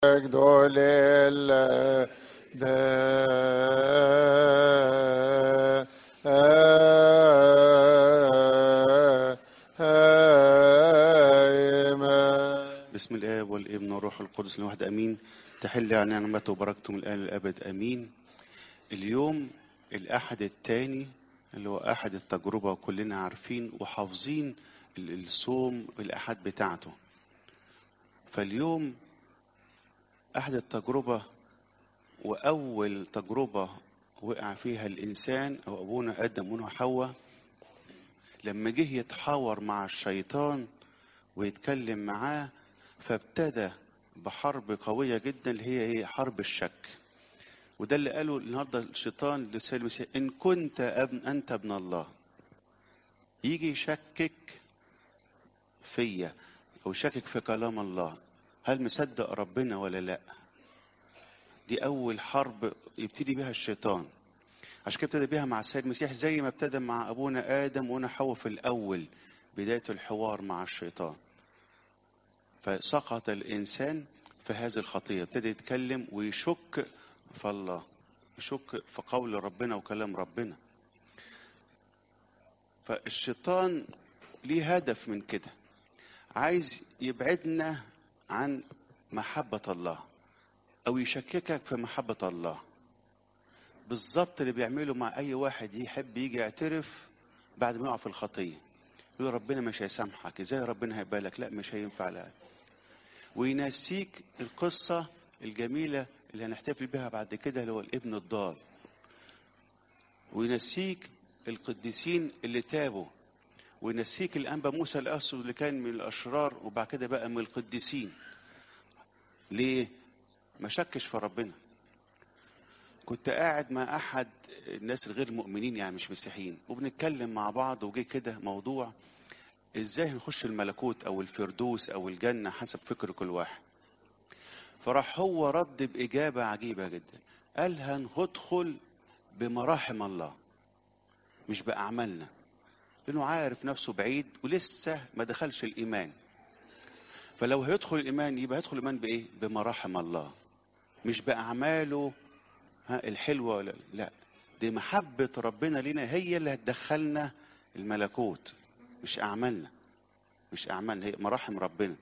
مجد لله دائما بسم الآب والابن والروح القدس الواحد أمين تحل عن نعمته وبركته من الآن للأبد أمين اليوم الأحد الثاني اللي هو أحد التجربة وكلنا عارفين وحافظين ال- الصوم الأحد بتاعته فاليوم أحد التجربة وأول تجربة وقع فيها الإنسان أو أبونا آدم وأبونا حواء لما جه يتحاور مع الشيطان ويتكلم معاه فابتدى بحرب قوية جدا اللي هي ايه حرب الشك وده اللي قاله النهارده الشيطان لسيد المسيح ان كنت ابن انت ابن الله يجي يشكك فيا او يشكك في كلام الله هل مصدق ربنا ولا لا دي اول حرب يبتدي بها الشيطان عشان كده ابتدى بيها مع السيد المسيح زي ما ابتدى مع ابونا ادم وانا حواء في الاول بدايه الحوار مع الشيطان فسقط الإنسان في هذه الخطية ابتدى يتكلم ويشك في الله يشك في قول ربنا وكلام ربنا فالشيطان ليه هدف من كده عايز يبعدنا عن محبة الله أو يشككك في محبة الله بالظبط اللي بيعمله مع أي واحد يحب يجي يعترف بعد ما يقع في الخطية يقول ربنا مش هيسامحك ازاي ربنا هيقبلك لا مش هينفع لا وينسيك القصة الجميلة اللي هنحتفل بها بعد كده اللي هو الابن الضال وينسيك القديسين اللي تابوا وينسيك الأنبا موسى الأسود اللي كان من الأشرار وبعد كده بقى من القديسين ليه؟ ما شكش في ربنا كنت قاعد مع أحد الناس الغير مؤمنين يعني مش مسيحيين وبنتكلم مع بعض وجه كده موضوع ازاي هنخش الملكوت او الفردوس او الجنه حسب فكر كل واحد فراح هو رد باجابه عجيبه جدا قال هندخل بمراحم الله مش باعمالنا لانه عارف نفسه بعيد ولسه ما دخلش الايمان فلو هيدخل الايمان يبقى هيدخل الايمان بايه بمراحم الله مش باعماله ها الحلوه ولا لا دي محبه ربنا لنا هي اللي هتدخلنا الملكوت مش أعمالنا مش أعمالنا هي مراحم ربنا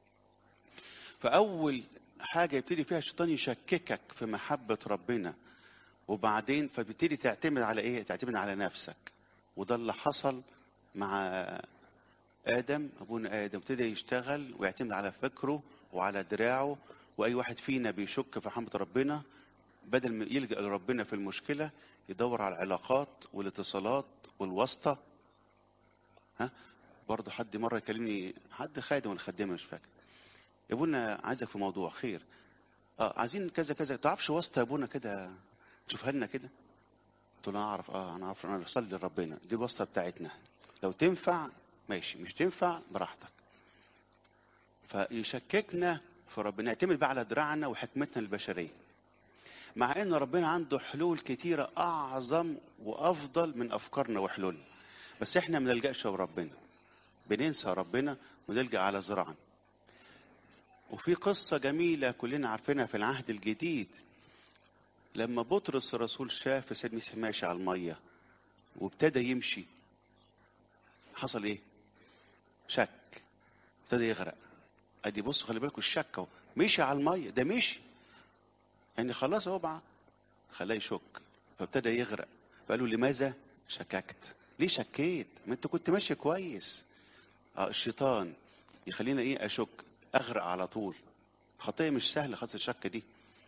فأول حاجة يبتدي فيها الشيطان يشككك في محبة ربنا وبعدين فبتبتدي تعتمد على إيه؟ تعتمد على نفسك وده اللي حصل مع آدم أبونا آدم ابتدى يشتغل ويعتمد على فكره وعلى دراعه وأي واحد فينا بيشك في محبة ربنا بدل ما يلجأ لربنا في المشكلة يدور على العلاقات والاتصالات والواسطة ها برضه حد مره يكلمني حد خادم ولا خدامه مش فاكر يا ابونا عايزك في موضوع خير اه عايزين كذا كذا تعرفش واسطه يا ابونا كده تشوفها لنا كده قلت له انا اعرف اه انا اعرف انا بصلي لربنا دي الواسطه بتاعتنا لو تنفع ماشي مش تنفع براحتك فيشككنا في ربنا نعتمد بقى على دراعنا وحكمتنا البشريه مع ان ربنا عنده حلول كتيره اعظم وافضل من افكارنا وحلولنا بس احنا ما نلجاش لربنا بننسى ربنا ونلجا على ذراعنا وفي قصة جميلة كلنا عارفينها في العهد الجديد لما بطرس الرسول شاف سيد مسيح ماشي على المية وابتدى يمشي حصل ايه؟ شك ابتدى يغرق ادي بصوا خلي بالكم الشك اهو مشي على المية ده مشي يعني خلاص اهو بقى خلاه يشك فابتدى يغرق فقالوا لماذا شككت؟ ليه شكيت؟ ما انت كنت ماشي كويس اه الشيطان يخلينا ايه اشك اغرق على طول خطيه مش سهله خاطر الشك دي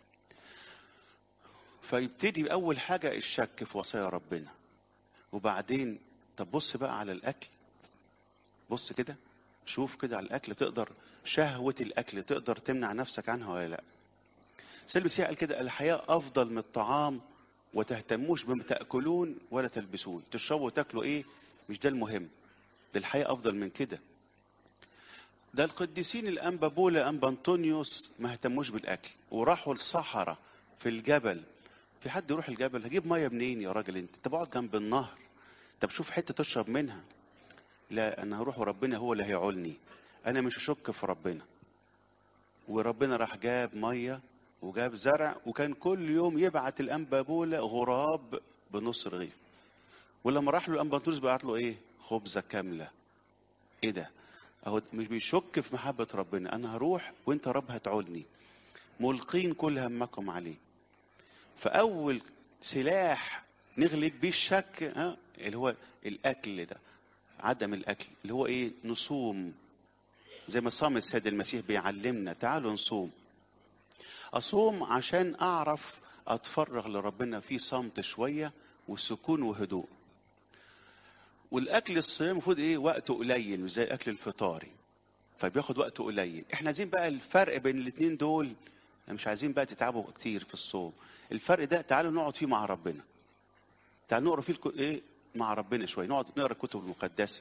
فيبتدي اول حاجه الشك في وصايا ربنا وبعدين طب بص بقى على الاكل بص كده شوف كده على الاكل تقدر شهوه الاكل تقدر تمنع نفسك عنها ولا لا سيد المسيح قال كده الحياه افضل من الطعام وتهتموش بما تاكلون ولا تلبسون تشربوا وتاكلوا ايه مش ده المهم ده الحياه افضل من كده ده القديسين الانبا بولا انبا انطونيوس ما اهتموش بالاكل وراحوا الصحراء في الجبل في حد يروح الجبل هجيب ميه منين يا راجل انت انت بقعد جنب النهر طب شوف حته تشرب منها لا انا هروح وربنا هو اللي هيعولني انا مش هشك في ربنا وربنا راح جاب ميه وجاب زرع وكان كل يوم يبعت الانبابوله غراب بنص رغيف ولما راح له الانبطولس بعت له ايه خبزه كامله ايه ده اهو مش بيشك في محبه ربنا انا هروح وانت رب هتعودني ملقين كل همكم عليه فاول سلاح نغلب بيه الشك ها اللي هو الاكل ده عدم الاكل اللي هو ايه نصوم زي ما صام السيد المسيح بيعلمنا تعالوا نصوم اصوم عشان اعرف اتفرغ لربنا في صمت شويه وسكون وهدوء والاكل الصيام المفروض ايه وقته قليل مش زي الاكل الفطاري فبياخد وقت قليل احنا عايزين بقى الفرق بين الاثنين دول مش عايزين بقى تتعبوا كتير في الصوم الفرق ده تعالوا نقعد فيه مع ربنا تعالوا نقرا فيه الك- ايه مع ربنا شويه نقعد نقرا الكتب المقدسه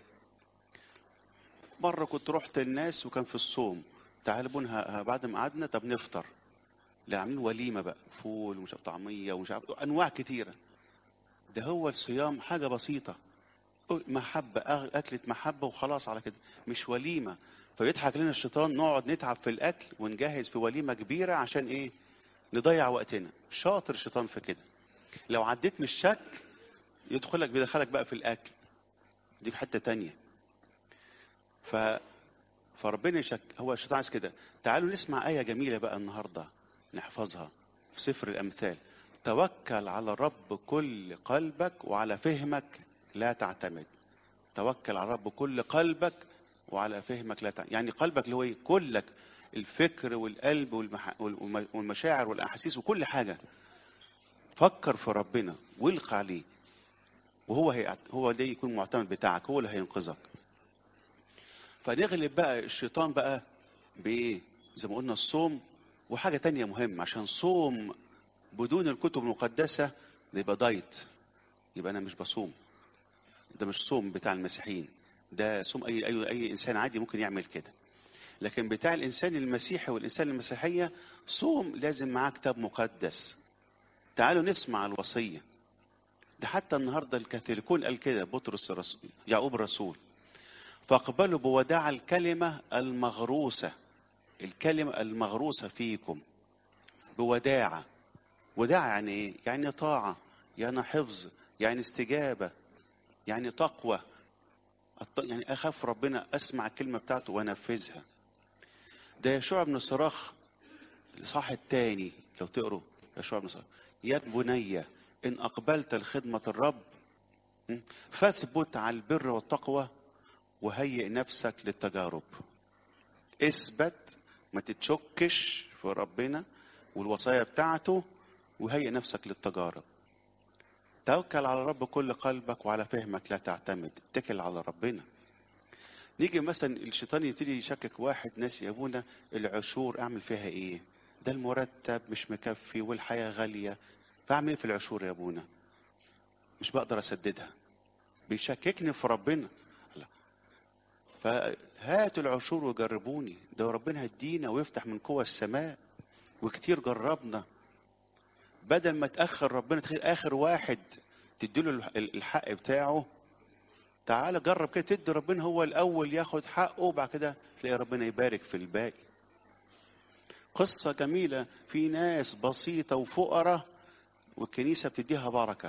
مره كنت رحت الناس وكان في الصوم تعالوا بونها بعد ما قعدنا طب نفطر لا عاملين وليمه بقى فول ومش عارف طعميه ومش عارف انواع كتيره ده هو الصيام حاجه بسيطه محبه أغ- اكله محبه وخلاص على كده مش وليمه فيضحك لنا الشيطان نقعد نتعب في الاكل ونجهز في وليمه كبيره عشان ايه نضيع وقتنا شاطر الشيطان في كده لو عديت من الشك يدخلك بيدخلك بقى في الاكل دي حته تانية ف فربنا يشك هو الشيطان عايز كده تعالوا نسمع آية جميلة بقى النهاردة نحفظها في سفر الأمثال توكل على الرب كل قلبك وعلى فهمك لا تعتمد توكل على الرب كل قلبك وعلى فهمك لا تعتمد يعني قلبك اللي هو ايه كلك الفكر والقلب والمح... والم- والمشاعر والأحاسيس وكل حاجة فكر في ربنا والقى عليه وهو هي... هو ده يكون معتمد بتاعك هو اللي هينقذك فنغلب بقى الشيطان بقى بايه زي ما قلنا الصوم وحاجه تانية مهمه عشان صوم بدون الكتب المقدسه ده يبقى دايت يبقى انا مش بصوم ده مش صوم بتاع المسيحيين ده صوم اي اي اي انسان عادي ممكن يعمل كده لكن بتاع الانسان المسيحي والانسان المسيحيه صوم لازم معاه كتاب مقدس تعالوا نسمع الوصيه ده حتى النهارده الكاثوليكون قال كده بطرس الرسول يعقوب الرسول فاقبلوا بوداع الكلمة المغروسة الكلمة المغروسة فيكم بوداعة وداعة يعني ايه؟ يعني طاعة يعني حفظ يعني استجابة يعني تقوى الط- يعني أخاف ربنا أسمع الكلمة بتاعته وأنفذها ده يشوع بن صراخ الإصحاح الثاني لو تقروا يشوع بن صراخ يا بني إن أقبلت لخدمة الرب م، فاثبت على البر والتقوى وهيئ نفسك للتجارب اثبت ما تتشكش في ربنا والوصايا بتاعته وهيئ نفسك للتجارب توكل على رب كل قلبك وعلى فهمك لا تعتمد اتكل على ربنا نيجي مثلا الشيطان يبتدي يشكك واحد ناس يا ابونا العشور اعمل فيها ايه ده المرتب مش مكفي والحياة غالية فاعمل ايه في العشور يا ابونا مش بقدر اسددها بيشككني في ربنا لا. فهاتوا العشور وجربوني ده ربنا هيدينا ويفتح من قوى السماء وكتير جربنا بدل ما تأخر ربنا تخيل آخر واحد تديله الح- الحق بتاعه تعال جرب كده تدي ربنا هو الأول ياخد حقه وبعد كده تلاقي ربنا يبارك في الباقي قصة جميلة في ناس بسيطة وفقراء والكنيسة بتديها بركة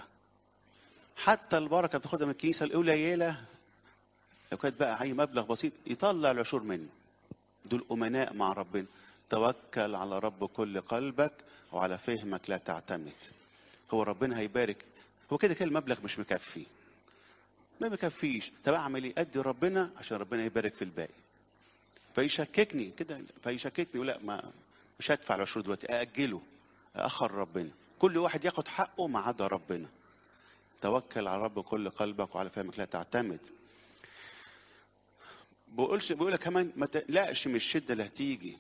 حتى البركة بتاخدها من الكنيسة القليلة لو كانت بقى أي مبلغ بسيط يطلع العشور منه دول أمناء مع ربنا توكل على رب كل قلبك وعلى فهمك لا تعتمد هو ربنا هيبارك هو كده كده المبلغ مش مكفي ما مكفيش طب اعمل ايه ادي ربنا عشان ربنا يبارك في الباقي فيشككني كده فيشككني لا ما مش هدفع العشور دلوقتي ااجله اخر ربنا كل واحد ياخد حقه ما عدا ربنا توكل على رب كل قلبك وعلى فهمك لا تعتمد بقولش بقول لك كمان ما تقلقش من الشده اللي هتيجي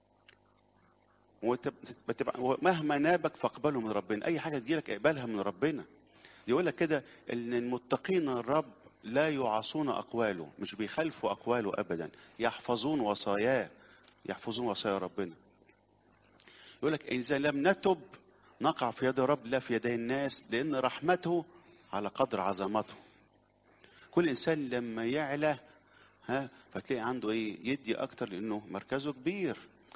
وتب- بتبقى مهما نابك فاقبله من ربنا اي حاجه تجيلك اقبلها من ربنا يقول لك كده ان المتقين الرب لا يعصون اقواله مش بيخالفوا اقواله ابدا يحفظون وصاياه يحفظون وصايا ربنا يقول لك اذا لم نتب نقع في يد رب لا في يدي الناس لان رحمته على قدر عظمته كل انسان لما يعلى ها فتلاقي عنده ايه يدي اكتر لانه مركزه كبير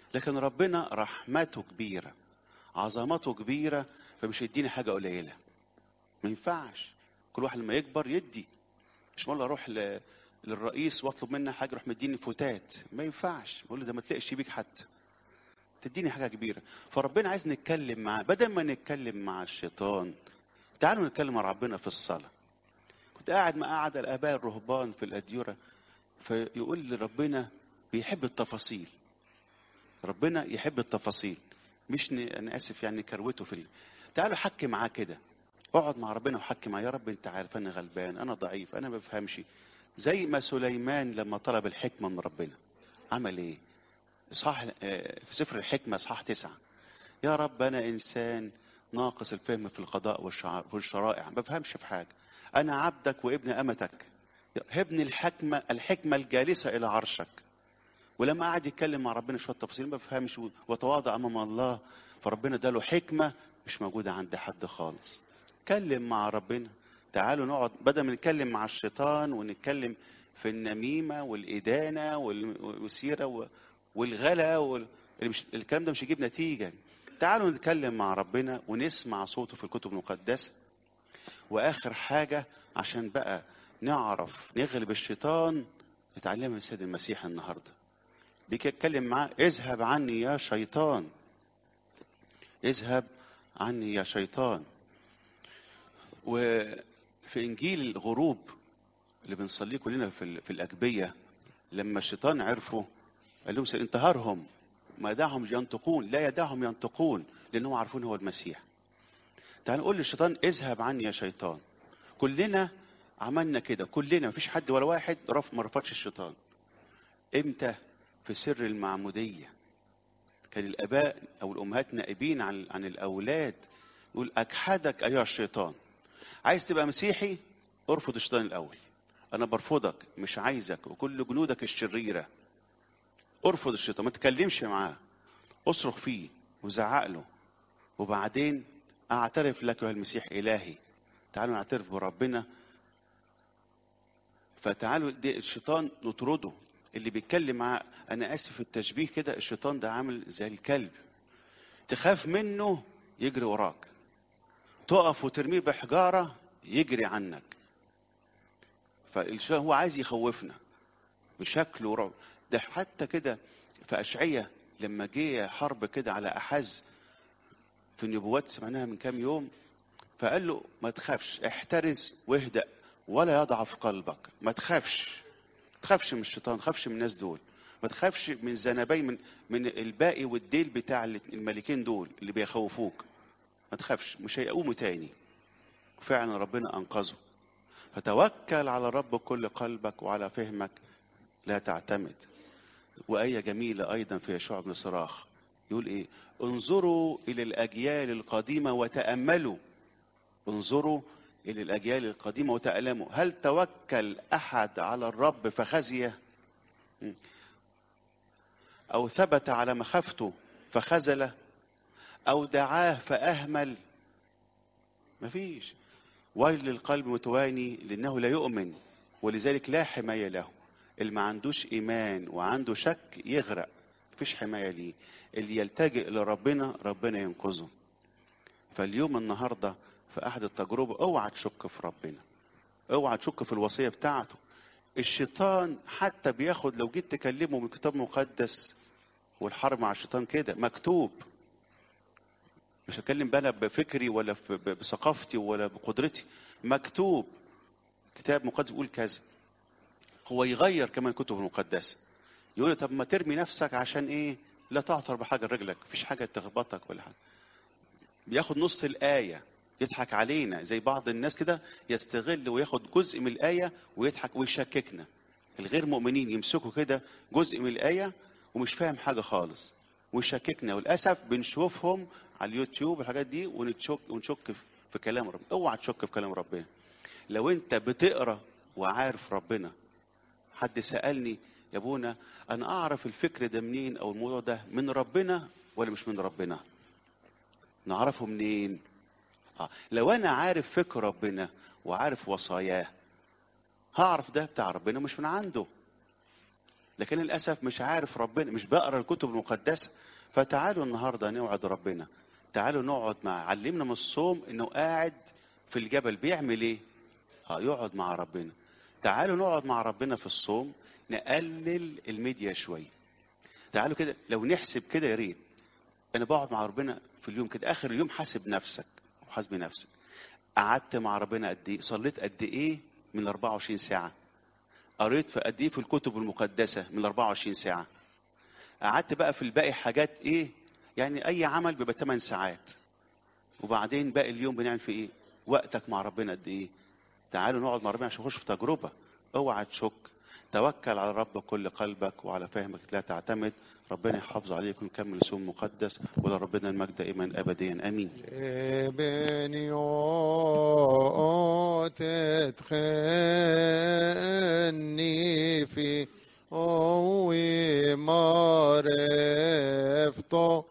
لكن ربنا رحمته كبيره عظمته كبيره فمش يديني حاجه قليله ما ينفعش كل واحد لما يكبر يدي مش بقول له اروح ل... للرئيس واطلب منه حاجه يروح مديني فتات ما ينفعش بقول له ده ما تلاقيش بيك حتى تديني حاجه كبيره فربنا عايز نتكلم معاه بدل ما نتكلم مع الشيطان تعالوا نتكلم مع ربنا في الصلاه كنت قاعد مع قعد الاباء الرهبان في الاديره فيقول لي ربنا بيحب التفاصيل ربنا يحب التفاصيل مش ن... انا اسف يعني كروته في ال... تعالوا حكي معاه كده اقعد مع ربنا وحكي معاه يا رب انت عارف انا غلبان انا ضعيف انا ما بفهمش زي ما سليمان لما طلب الحكمه من ربنا عمل ايه اصحاح آه، في سفر الحكمه اصحاح تسعة يا رب انا انسان ناقص الفهم في القضاء والشعر والشرائع ما بفهمش في حاجه انا عبدك وابن امتك هبني الحكمه الحكمه الجالسه الى عرشك ولما قعد يتكلم مع ربنا شويه تفاصيل ما بفهمش وتواضع امام الله فربنا اداله حكمه مش موجوده عند حد خالص اتكلم مع ربنا تعالوا نقعد بدل ما نتكلم مع الشيطان ونتكلم في النميمه والادانه وال- والسيره و- والغلا وال... اللي مش... الكلام ده مش هيجيب نتيجه تعالوا نتكلم مع ربنا ونسمع صوته في الكتب المقدسه واخر حاجه عشان بقى نعرف نغلب الشيطان نتعلمها من السيد المسيح النهارده بيجي يتكلم معاه اذهب عني يا شيطان اذهب عني يا شيطان وفي انجيل الغروب اللي بنصليه كلنا في, ال- في الاجبيه لما الشيطان عرفه قال لهم سانتهارهم ما دعهم ينطقون لا يدعهم ينطقون لانهم عارفون هو المسيح تعال نقول للشيطان اذهب عني يا شيطان كلنا عملنا كده كلنا مفيش حد ولا واحد رف ما رفضش الشيطان امتى في سر المعموديه كان الاباء او الامهات نائبين عن عن الاولاد يقول اجحدك ايها الشيطان عايز تبقى مسيحي ارفض الشيطان الاول انا برفضك مش عايزك وكل جنودك الشريره ارفض الشيطان ما تكلمش معاه اصرخ فيه وزعق له وبعدين اعترف لك يا المسيح الهي تعالوا نعترف بربنا فتعالوا دي الشيطان نطرده اللي بيتكلم معاه انا اسف في التشبيه كده الشيطان ده عامل زي الكلب تخاف منه يجري وراك تقف وترميه بحجاره يجري عنك فالشيطان هو عايز يخوفنا بشكل ورعب ده حتى كده في اشعية لما جه حرب كده على احز في النبوات سمعناها من كام يوم فقال له ما تخافش احترز واهدأ ولا يضعف قلبك ما تخافش ما تخافش من الشيطان ما تخافش من الناس دول ما تخافش من ذنبي من من الباقي والديل بتاع الملكين دول اللي بيخوفوك ما تخافش مش هيقوموا تاني فعلا ربنا انقذه فتوكل على الرب كل قلبك وعلى فهمك لا تعتمد وآية جميلة أيضا في يشوع بن صراخ يقول إيه انظروا إلى الأجيال القديمة وتأملوا انظروا إلى الأجيال القديمة وتألموا هل توكل أحد على الرب فخزي أو ثبت على مخافته فخزل أو دعاه فأهمل مفيش ويل للقلب متواني لأنه لا يؤمن ولذلك لا حماية له اللي ما عندوش إيمان وعنده شك يغرق مفيش حماية ليه اللي يلتجئ لربنا ربنا ينقذه فاليوم النهاردة في أحد التجربة اوعى تشك في ربنا اوعى تشك في الوصية بتاعته الشيطان حتى بياخد لو جيت تكلمه من كتاب مقدس والحرب مع الشيطان كده مكتوب مش هتكلم بقى بفكري ولا بثقافتي ولا بقدرتي مكتوب كتاب مقدس بيقول كذا هو يغير كمان الكتب المقدسه يقول طب ما ترمي نفسك عشان ايه لا تعثر بحاجه رجلك مفيش حاجه تخبطك ولا حاجه بياخد نص الايه يضحك علينا زي بعض الناس كده يستغل وياخد جزء من الايه ويضحك ويشككنا الغير مؤمنين يمسكوا كده جزء من الايه ومش فاهم حاجه خالص ويشككنا وللاسف بنشوفهم على اليوتيوب الحاجات دي ونتشك ونشك في كلام ربنا اوعى تشك في كلام ربنا لو انت بتقرا وعارف ربنا حد سالني يا ابونا انا اعرف الفكر ده منين او الموضوع ده من ربنا ولا مش من ربنا نعرفه منين آه. لو انا عارف فكر ربنا وعارف وصاياه هعرف ده بتاع ربنا مش من عنده لكن للاسف مش عارف ربنا مش بقرا الكتب المقدسه فتعالوا النهارده نوعد ربنا تعالوا نقعد مع علمنا من الصوم انه قاعد في الجبل بيعمل ايه اه يقعد مع ربنا تعالوا نقعد مع ربنا في الصوم نقلل الميديا شويه تعالوا كده لو نحسب كده يا ريت انا بقعد مع ربنا في اليوم كده اخر اليوم حاسب نفسك وحاسبي نفسك قعدت مع ربنا قد ايه صليت قد ايه من ال 24 ساعه قريت في قد ايه في الكتب المقدسه من ال 24 ساعه قعدت بقى في الباقي حاجات ايه يعني اي عمل بيبقى 8 ساعات وبعدين باقي اليوم بنعمل في ايه وقتك مع ربنا قد ايه تعالوا نقعد مع ربنا عشان نخش في تجربه اوعى تشك توكل على رب كل قلبك وعلى فهمك لا تعتمد ربنا يحافظ عليك ونكمل صوم مقدس ولربنا المجد دائما ابديا امين بنيوت تخني في أوي معرفته